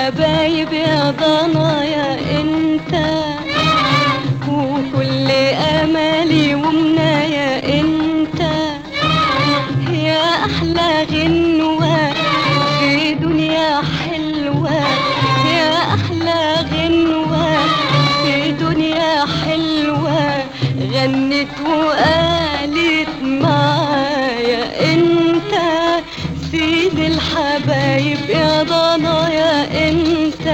الحبايب يا ضنايا انت وكل امالي ومنايا انت يا احلى غنوة في دنيا حلوة يا احلى غنوة في دنيا حلوة غنت وقالت معايا انت سيد الحبايب يا ضنايا انت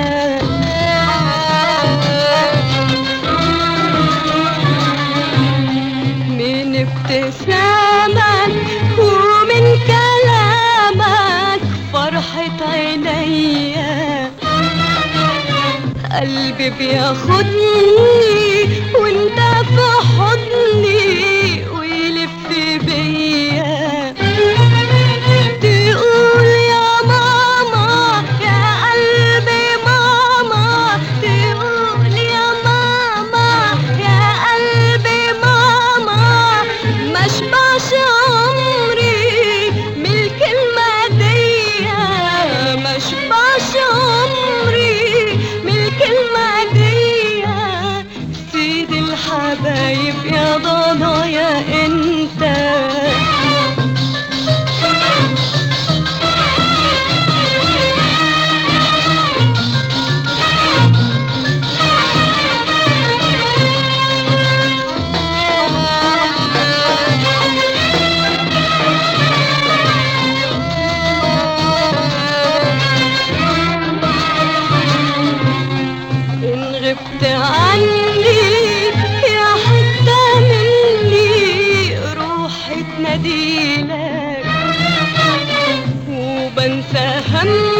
من ابتسامك ومن كلامك فرحة عينيا قلبي بياخدني وانت في حضني ويلف بيا تقول يا ماما يا قلبي ماما تقول يا ماما يا قلبي ماما ما اشبعش عمري من الكلمة دي ما اشبعش عمري من الكلمة دي سيد الحبايب يا ضنايا انت إن غبت عني يا حتة مني روحي تناديلك وبنسى همي